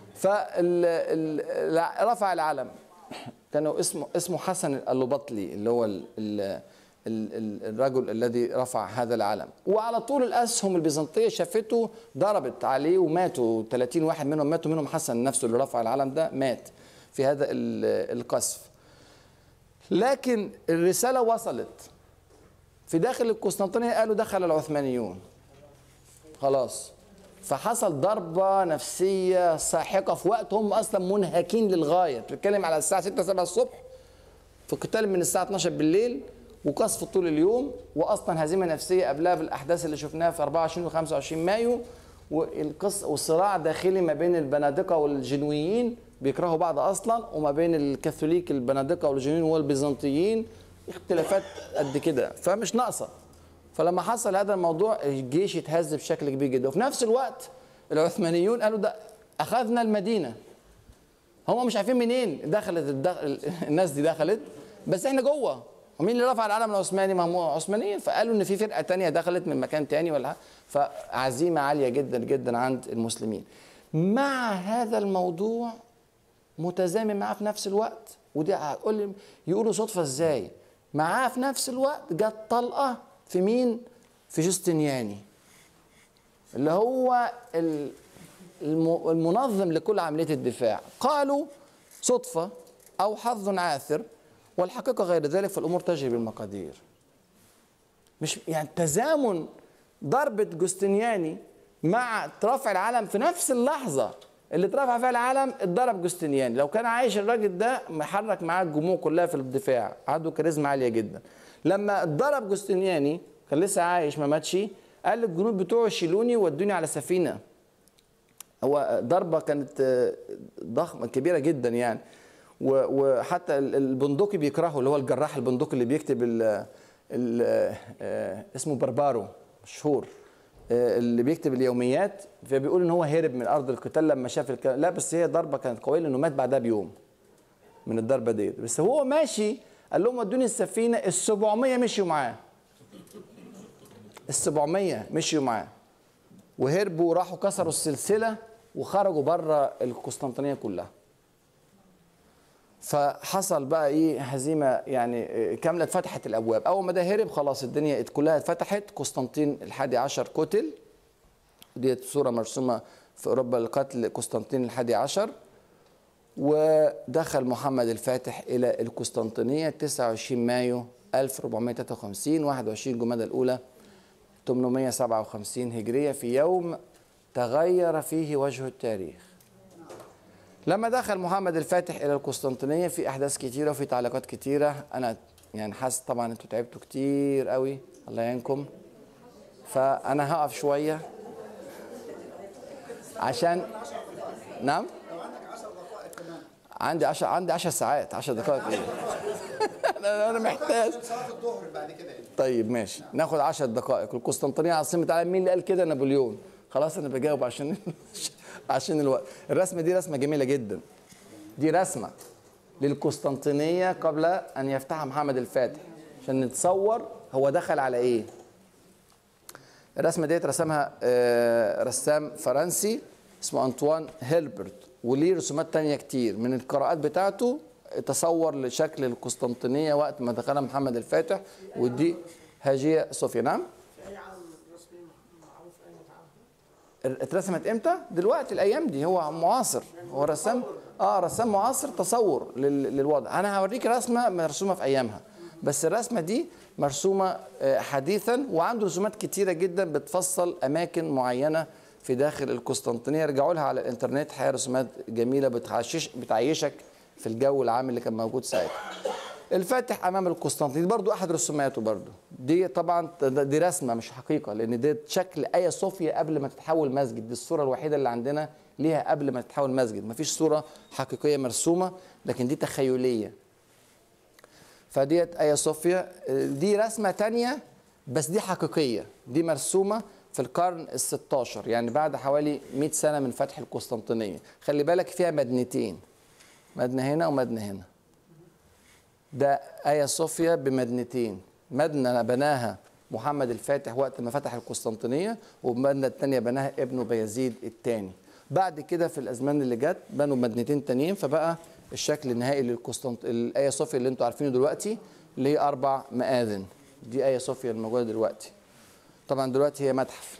فرفع العلم كانوا اسمه اسمه حسن اللوبطلي اللي هو ال ال ال الرجل الذي رفع هذا العلم وعلى طول الاسهم البيزنطيه شافته ضربت عليه وماتوا 30 واحد منهم ماتوا منهم حسن نفسه اللي رفع العلم ده مات في هذا ال- القصف لكن الرساله وصلت في داخل القسطنطينيه قالوا دخل العثمانيون خلاص فحصل ضربة نفسية ساحقة في وقت هم أصلا منهكين للغاية بتتكلم على الساعة 6 7 الصبح في قتال من الساعة 12 بالليل وقصف طول اليوم وأصلا هزيمة نفسية قبلها بالأحداث اللي شفناها في 24 و 25 مايو والقص والصراع داخلي ما بين البنادقة والجنويين بيكرهوا بعض أصلا وما بين الكاثوليك البنادقة والجنويين والبيزنطيين اختلافات قد كده فمش ناقصة فلما حصل هذا الموضوع الجيش اتهز بشكل كبير جدا وفي نفس الوقت العثمانيون قالوا ده اخذنا المدينه هم مش عارفين منين دخلت الدخل الناس دي دخلت بس احنا جوه ومين اللي رفع العلم العثماني ما هم عثمانيين فقالوا ان في فرقه تانية دخلت من مكان تاني ولا حاجة. فعزيمه عاليه جدا جدا عند المسلمين مع هذا الموضوع متزامن معاه في نفس الوقت ودي هقول لي يقولوا صدفه ازاي معاه في نفس الوقت جت طلقه في مين في جوستنياني اللي هو ال- الم- المنظم لكل عمليه الدفاع قالوا صدفه او حظ عاثر والحقيقه غير ذلك فالامور تجري بالمقادير مش يعني تزامن ضربة جوستنياني مع رفع العلم في نفس اللحظة اللي اترفع فيها العلم اتضرب جوستنياني لو كان عايش الراجل ده محرك معاه الجموع كلها في الدفاع عنده كاريزما عالية جدا لما اتضرب جوستنياني كان لسه عايش ما ماتش قال للجنود بتوعه شيلوني ودوني على سفينة هو ضربة كانت آه، ضخمة كبيرة جدا يعني و- وحتى ال- البندقي بيكرهه اللي هو الجراح البندقي اللي بيكتب ال ال آه، اسمه بربارو مشهور آه، اللي بيكتب اليوميات فبيقول ان هو هرب من ارض القتال لما شاف الكلام لا بس هي ضربه كانت قويه لانه مات بعدها بيوم من الضربه ديت بس هو ماشي قال لهم ودوني السفينه ال 700 مشيوا معاه ال 700 مشيوا معاه وهربوا وراحوا كسروا السلسله وخرجوا بره القسطنطينيه كلها فحصل بقى ايه هزيمه يعني إيه كامله اتفتحت الابواب اول ما ده هرب خلاص الدنيا كلها اتفتحت قسطنطين الحادي عشر قتل ديت صوره مرسومه في اوروبا لقتل قسطنطين الحادي عشر ودخل محمد الفاتح الى القسطنطينيه 29 مايو 1453 21 جمادى الاولى 857 هجريه في يوم تغير فيه وجه التاريخ لما دخل محمد الفاتح الى القسطنطينيه في احداث كتيره وفي تعليقات كتيره انا يعني حاسس طبعا انتوا تعبتوا كتير قوي الله يعينكم فانا هقف شويه عشان نعم عندي 10 عندي 10 ساعات 10 دقائق ايه انا انا محتاج صلاه الظهر بعد كده يعني طيب ماشي ناخد 10 دقائق القسطنطينيه عاصمه العالم مين اللي قال كده نابليون خلاص انا بجاوب عشان عشان الوقت الرسمه دي رسمه جميله جدا دي رسمه للقسطنطينيه قبل ان يفتحها محمد الفاتح عشان نتصور هو دخل على ايه الرسمه ديت رسمها آه، رسام فرنسي اسمه انطوان هيلبرت وليه رسومات تانية كتير من القراءات بتاعته تصور لشكل القسطنطينيه وقت ما دخلها محمد الفاتح ودي هاجيه صوفيا نعم اي علم رسمي معروف اين اتعمل اترسمت امتى؟ دلوقتي الايام دي هو معاصر هو رسام اه رسام معاصر تصور لل- للوضع انا هوريك رسمه مرسومه في ايامها بس الرسمه دي مرسومه آه، حديثا وعنده رسومات كتيره جدا بتفصل اماكن معينه في داخل القسطنطينيه ارجعوا لها على الانترنت حقيقه رسومات جميله بتعيش بتعيشك في الجو العام اللي كان موجود ساعتها الفاتح امام القسطنطينيه برضو احد رسوماته برضو دي طبعا دي رسمه مش حقيقه لان دي شكل ايا صوفيا قبل ما تتحول مسجد دي الصوره الوحيده اللي عندنا ليها قبل ما تتحول مسجد مفيش صوره حقيقيه مرسومه لكن دي تخيليه فديت ايا صوفيا دي رسمه تانية بس دي حقيقيه دي مرسومه في القرن ال 16 يعني بعد حوالي 100 سنه من فتح القسطنطينيه خلي بالك فيها مدنتين مدنه هنا ومدنه هنا ده آيا صوفيا بمدنتين مدنة بناها محمد الفاتح وقت ما فتح القسطنطينية والمدنة الثانية بناها ابنه بيزيد الثاني بعد كده في الأزمان اللي جت بنوا مدنتين تانيين فبقى الشكل النهائي للقسطنط الآيا صوفيا اللي انتوا عارفينه دلوقتي اللي هي أربع مآذن دي آيا صوفيا الموجودة دلوقتي طبعا دلوقتي هي متحف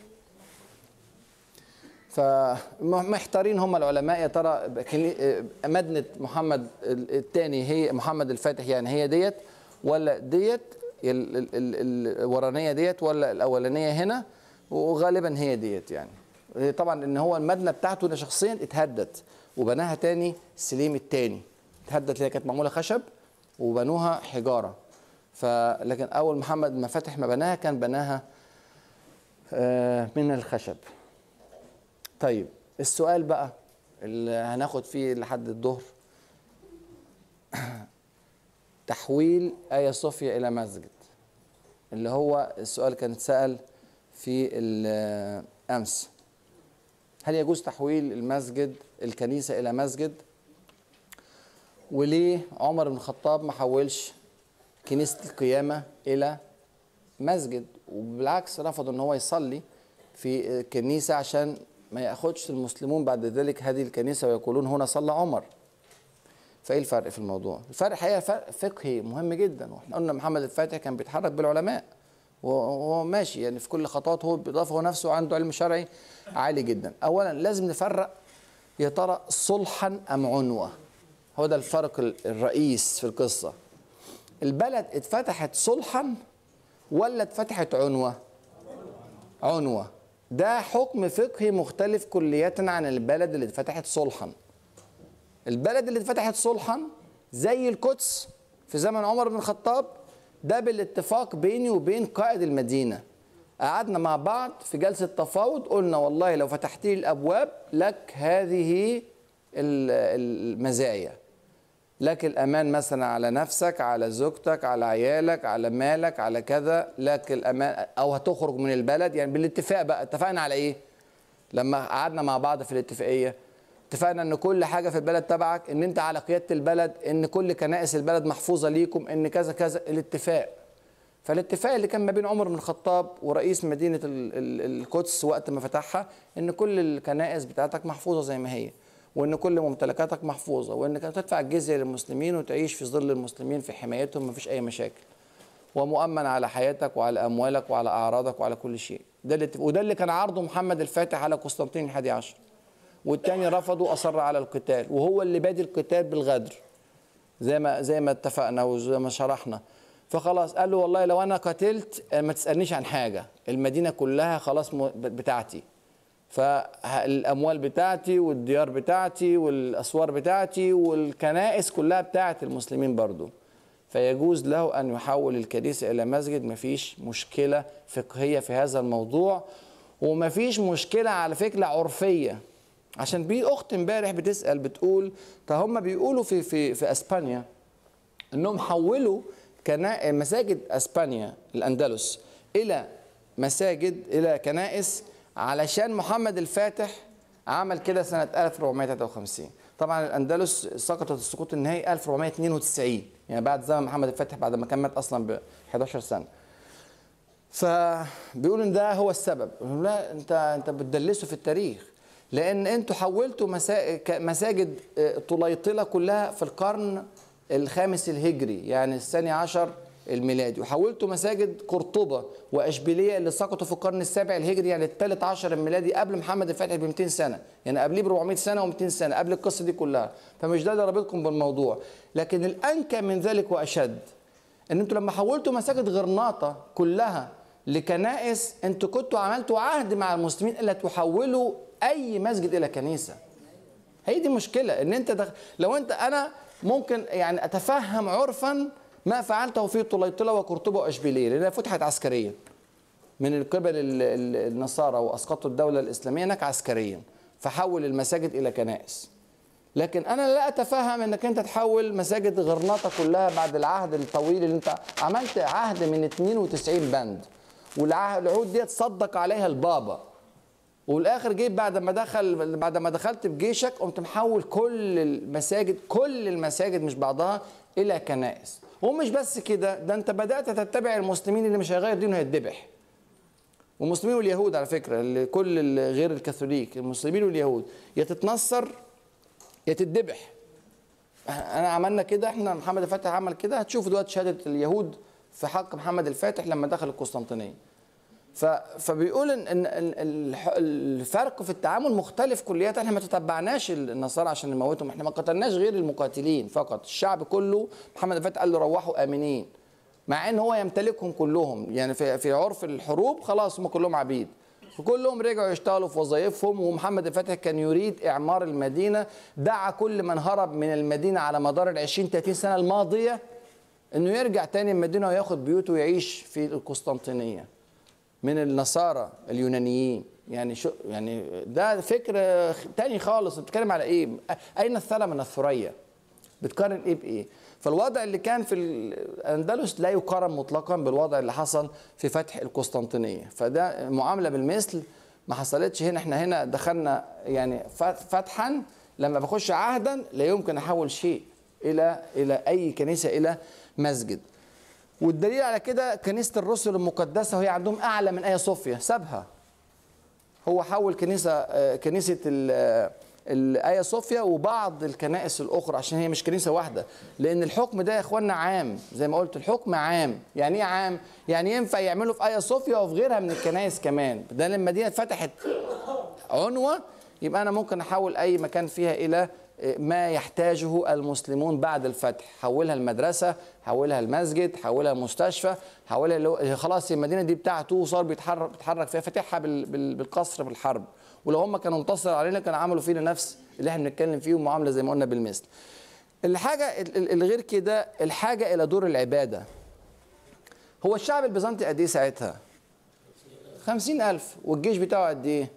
فمحتارين هم العلماء يا ترى كني- مدنة محمد الثاني هي محمد الفاتح يعني هي ديت ولا ديت ال- ال- ال- الورانية ديت ولا الأولانية هنا وغالبا هي ديت يعني طبعا ان هو المبنى بتاعته ده شخصيا اتهدت وبناها تاني سليم الثاني اتهدت اللي هي كانت معموله خشب وبنوها حجاره فلكن اول محمد ما فتح ما بناها كان بناها آه، من الخشب طيب السؤال بقى اللي هناخد فيه لحد الظهر تحويل آيا صوفيا إلى مسجد اللي هو السؤال كان اتسال في الامس هل يجوز تحويل المسجد الكنيسه الى مسجد وليه عمر بن الخطاب ما حولش كنيسه القيامه الى مسجد وبالعكس رفض ان هو يصلي في كنيسه عشان ما ياخدش المسلمون بعد ذلك هذه الكنيسه ويقولون هنا صلى عمر فايه الفرق في الموضوع الفرق الحقيقه فرق فقهي مهم جدا واحنا قلنا محمد الفاتح كان بيتحرك بالعلماء وهو ماشي يعني في كل خطوات هو بالاضافه هو نفسه عنده علم شرعي عالي جدا اولا لازم نفرق يا ترى صلحا ام عنوه هو ده الفرق الرئيس في القصه البلد اتفتحت صلحا ولا اتفتحت عنوه عنوه ده حكم فقهي مختلف كلية عن البلد اللي اتفتحت صلحا البلد اللي اتفتحت صلحا زي القدس في زمن عمر بن الخطاب ده بالاتفاق بيني وبين قائد المدينة قعدنا مع بعض في جلسة تفاوض قلنا والله لو فتحت لي الأبواب لك هذه المزايا لك الأمان مثلا على نفسك على زوجتك على عيالك على مالك على كذا لك الأمان أو هتخرج من البلد يعني بالاتفاق بقى اتفقنا على إيه لما قعدنا مع بعض في الاتفاقية اتفقنا ان كل حاجه في البلد تبعك ان انت على قياده البلد ان كل كنائس البلد محفوظه ليكم ان كذا كذا الاتفاق فالاتفاق اللي كان ما بين عمر بن الخطاب ورئيس مدينه القدس وقت ما فتحها ان كل الكنائس بتاعتك محفوظه زي ما هي وان كل ممتلكاتك محفوظه وانك تدفع الجزيه للمسلمين وتعيش في ظل المسلمين في حمايتهم مفيش اي مشاكل ومؤمن على حياتك وعلى اموالك وعلى اعراضك وعلى كل شيء ده اللي وده اللي كان عرضه محمد الفاتح على قسطنطين الحادي عشر والتاني رفض واصر على القتال وهو اللي بادي القتال بالغدر زي ما زي ما اتفقنا وزي ما شرحنا فخلاص قال له والله لو انا قتلت ما تسالنيش عن حاجه المدينه كلها خلاص بتاعتي فالاموال بتاعتي والديار بتاعتي والاسوار بتاعتي والكنائس كلها بتاعت المسلمين برضو فيجوز له ان يحول الكنيسه الى مسجد مفيش مشكله فقهيه في هذا الموضوع ومفيش مشكله على فكره عرفيه عشان بي اخت امبارح بتسال بتقول طب هم بيقولوا في في في اسبانيا انهم حولوا كنا مساجد اسبانيا الاندلس الى مساجد الى كنائس علشان محمد الفاتح عمل كده سنه 1453 طبعا الاندلس سقطت السقوط النهائي 1492 يعني بعد زمن محمد الفاتح بعد ما كان مات اصلا ب 11 سنه فبيقول ان ده هو السبب لا انت انت بتدلسوا في التاريخ لان انتوا حولتوا مساجد طليطله كلها في القرن الخامس الهجري يعني الثاني عشر الميلادي وحولتوا مساجد قرطبة وأشبيلية اللي سقطوا في القرن السابع الهجري يعني الثالث عشر الميلادي قبل محمد الفاتح ب 200 سنة يعني قبليه ب 400 سنة و200 سنة قبل القصة دي كلها فمش ده اللي رابطكم بالموضوع لكن الأنكى من ذلك وأشد ان انتوا لما حولتوا مساجد غرناطة كلها لكنائس انتوا كنتوا عملتوا عهد مع المسلمين الا تحولوا اي مسجد الى كنيسه هي دي مشكله ان انت دخ... لو انت انا ممكن يعني اتفهم عرفا ما فعلته في طليطله وقرطبه واشبيليه لانها فتحت عسكريا من قبل النصارى واسقطوا الدوله الاسلاميه هناك عسكريا فحول المساجد الى كنائس لكن انا لا اتفهم انك انت تحول مساجد غرناطه كلها بعد العهد الطويل اللي انت عملت عهد من 92 بند والعهود دي صدق عليها البابا والاخر جيت بعد ما دخل بعد ما دخلت بجيشك قمت محول كل المساجد كل المساجد مش بعضها الى كنائس ومش بس كده ده انت بدات تتبع المسلمين اللي مش هيغير دينه هيتذبح والمسلمين واليهود على فكره اللي كل غير الكاثوليك المسلمين واليهود يا تتنصر يا تتذبح انا عملنا كده احنا محمد الفاتح عمل كده هتشوفوا دلوقتي شهاده اليهود في حق محمد الفاتح لما دخل القسطنطينيه فبيقول ان الفرق في التعامل مختلف كليا احنا ما تتبعناش النصارى عشان نموتهم احنا ما قتلناش غير المقاتلين فقط الشعب كله محمد الفاتح قال له روحوا امنين مع ان هو يمتلكهم كلهم يعني في في عرف الحروب خلاص هم كلهم عبيد وكلهم رجعوا يشتغلوا في وظائفهم ومحمد الفاتح كان يريد اعمار المدينه دعا كل من هرب من المدينه على مدار ال 20 30 سنه الماضيه انه يرجع تاني المدينه وياخد بيوته ويعيش في القسطنطينيه من النصارى اليونانيين يعني شو يعني ده فكر تاني خالص بتتكلم على ايه؟ اين الثرى من الثريا؟ بتقارن ايه بايه؟ فالوضع اللي كان في الاندلس لا يقارن مطلقا بالوضع اللي حصل في فتح القسطنطينيه فده معامله بالمثل ما حصلتش هنا احنا هنا دخلنا يعني فتحا لما بخش عهدا لا يمكن احول شيء الى الى اي كنيسه الى مسجد والدليل على كده كنيسه الرسل المقدسه وهي عندهم اعلى من ايا صوفيا سابها هو حول كنيسه آه، كنيسه ال- آه، الايا صوفيا وبعض الكنائس الاخرى عشان هي مش كنيسه واحده لان الحكم ده يا اخوانا عام زي ما قلت الحكم عام يعني ايه عام يعني ينفع يعملوا في ايا صوفيا وفي غيرها من الكنائس كمان ده لما المدينه اتفتحت عنوه يبقى انا ممكن احول اي مكان فيها الى ما يحتاجه المسلمون بعد الفتح حولها المدرسه حولها المسجد حولها مستشفى حولها لو... خلاص المدينه دي بتاعته وصار بيتحرك بيتحرك فيها فاتحها بال... بال... بالقصر بالحرب ولو هم كانوا انتصروا علينا كانوا عملوا فينا نفس اللي احنا بنتكلم فيه معامله زي ما قلنا بالمثل الحاجه ال- ال- الغير كده الحاجه الى دور العباده هو الشعب البيزنطي قد ايه ساعتها خمسين ألف والجيش بتاعه قد ايه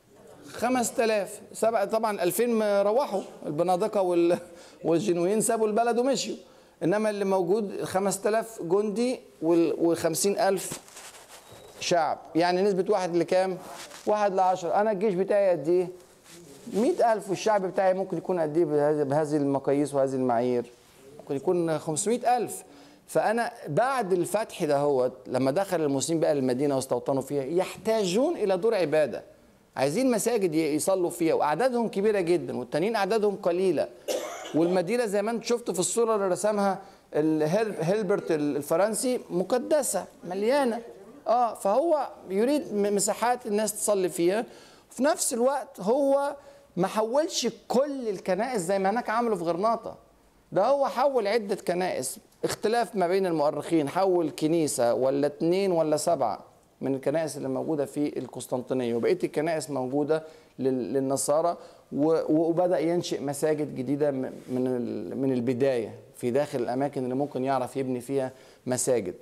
5000 سبق طبعا 2000 روحوا البنادقه وال والجنويين سابوا البلد ومشيوا انما اللي موجود 5000 جندي وال 50000 شعب يعني نسبه واحد لكام؟ واحد لعشرة انا الجيش بتاعي قد ايه؟ 100000 والشعب بتاعي ممكن يكون قد ايه بهذه بهذه المقاييس وهذه المعايير؟ ممكن يكون 500000 فانا بعد الفتح ده هو لما دخل المسلمين بقى للمدينه واستوطنوا فيها يحتاجون الى دور عباده عايزين مساجد ي- يصلوا فيها واعدادهم كبيره جدا والتانيين اعدادهم قليله والمدينه زي ما انت شفت في الصوره اللي رسمها الهيل- هيلبرت الفرنسي مقدسه مليانه اه فهو يريد م- مساحات الناس تصلي فيها في نفس الوقت هو ما حولش كل الكنائس زي ما هناك عملوا في غرناطه ده هو حول عدة كنائس اختلاف ما بين المؤرخين حول كنيسة ولا اتنين ولا سبعة من الكنائس اللي موجودة في القسطنطينية وبقية الكنائس موجودة لل- للنصارى و- وبدأ ينشئ مساجد جديدة م- من ال- من البداية في داخل الأماكن اللي ممكن يعرف يبني فيها مساجد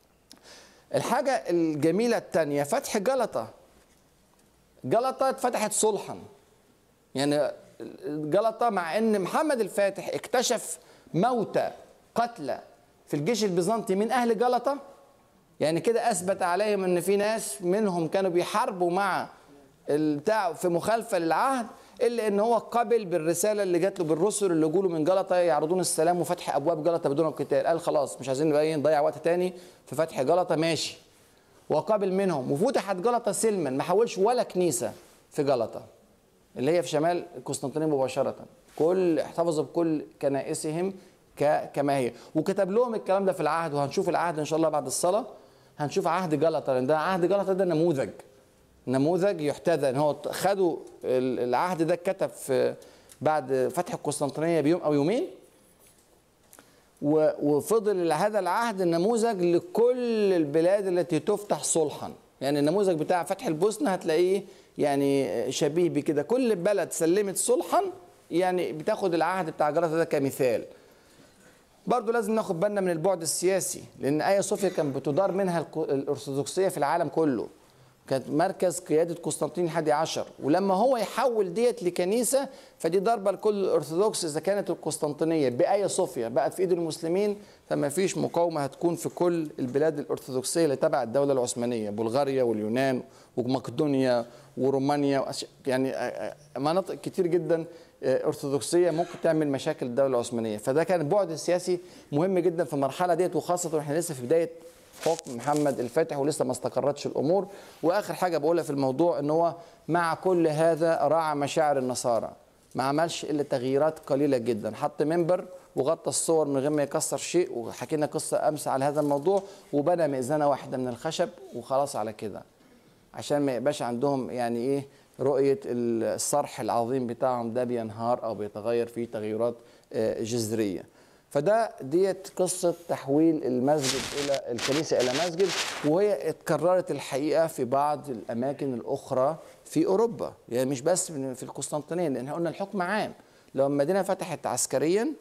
الحاجة الجميلة الثانية فتح جلطة جلطة اتفتحت صلحا يعني جلطة مع ان محمد الفاتح اكتشف موتى قتلى في الجيش البيزنطي من اهل جلطة يعني كده اثبت عليهم ان في ناس منهم كانوا بيحاربوا مع البتاع في مخالفه للعهد الا ان هو قبل بالرساله اللي جات له بالرسل اللي جوله من جلطه يعرضون السلام وفتح ابواب جلطه بدون القتال قال خلاص مش عايزين بقى إيه نضيع وقت تاني في فتح جلطه ماشي وقابل منهم وفتحت جلطه سلما ما حولش ولا كنيسه في جلطه اللي هي في شمال القسطنطينيه مباشره كل احتفظوا بكل كنائسهم ك- كما هي وكتب لهم الكلام ده في العهد وهنشوف العهد ان شاء الله بعد الصلاه هنشوف عهد جلطه لان ده عهد جلطه ده نموذج نموذج يحتذى ان هو خدوا ال- العهد ده اتكتب في بعد فتح القسطنطينيه بيوم او يومين و- وفضل هذا العهد نموذج لكل البلاد التي تفتح صلحا يعني النموذج بتاع فتح البوسنه هتلاقيه يعني شبيه بكده كل بلد سلمت صلحا يعني بتاخد العهد بتاع جلطه ده كمثال برضه لازم ناخد بالنا من البعد السياسي لان ايا صوفيا كان بتدار منها الك- الارثوذكسيه في العالم كله كانت مركز قياده قسطنطين الحادي عشر ولما هو يحول ديت لكنيسه فدي ضربه لكل الارثوذكس اذا كانت القسطنطينيه بايا صوفيا بقت في ايد المسلمين فما فيش مقاومه هتكون في كل البلاد الارثوذكسيه اللي تبع الدوله العثمانيه بلغاريا واليونان ومقدونيا ورومانيا وأش- يعني آه، آه، مناطق كتير جدا آه، ارثوذكسيه ممكن تعمل مشاكل الدوله العثمانيه فده كان البعد السياسي مهم جدا في المرحله ديت وخاصه واحنا لسه في بدايه حكم محمد الفاتح ولسه ما استقرتش الامور واخر حاجه بقولها في الموضوع ان هو مع كل هذا راعى مشاعر النصارى ما عملش الا تغييرات قليله جدا حط منبر وغطى الصور من غير ما يكسر شيء وحكينا قصه امس على هذا الموضوع وبنى مئذنه واحده من الخشب وخلاص على كده عشان ما يبقاش عندهم يعني ايه رؤيه الصرح العظيم بتاعهم ده بينهار او بيتغير فيه تغيرات آه، جذريه فده ديت قصه تحويل المسجد الى الكنيسه الى مسجد وهي اتكررت الحقيقه في بعض الاماكن الاخرى في اوروبا يعني مش بس من- في القسطنطينيه لان إحنا قلنا الحكم عام لو المدينه فتحت عسكريا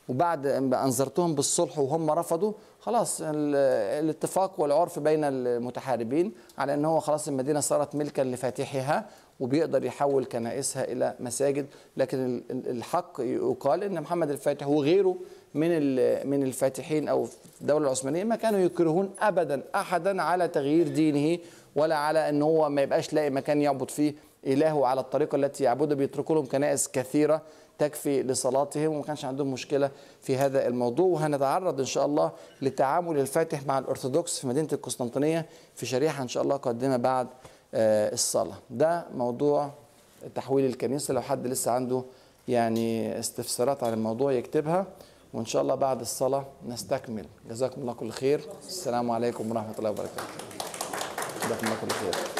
وبعد ما انذرتهم بالصلح وهم رفضوا خلاص ال- الاتفاق والعرف بين المتحاربين على ان هو خلاص المدينه صارت ملكا لفاتحها وبيقدر يحول كنائسها الى مساجد لكن ال- ال- الحق يقال ان محمد الفاتح وغيره من ال- من الفاتحين او في الدوله العثمانيه ما كانوا يكرهون ابدا احدا على تغيير دينه ولا على ان هو ما يبقاش لاقي مكان يعبد فيه الهه على الطريقه التي يعبدها بيتركوا لهم كنائس كثيره تكفي لصلاتهم وما كانش عندهم مشكله في هذا الموضوع وهنتعرض ان شاء الله لتعامل الفاتح مع الارثوذكس في مدينه القسطنطينيه في شريحه ان شاء الله قادمه بعد آه، الصلاه ده موضوع تحويل الكنيسه لو حد لسه عنده يعني استفسارات عن الموضوع يكتبها وان شاء الله بعد الصلاه نستكمل جزاكم الله كل خير السلام عليكم ورحمه الله وبركاته جزاكم الله كل خير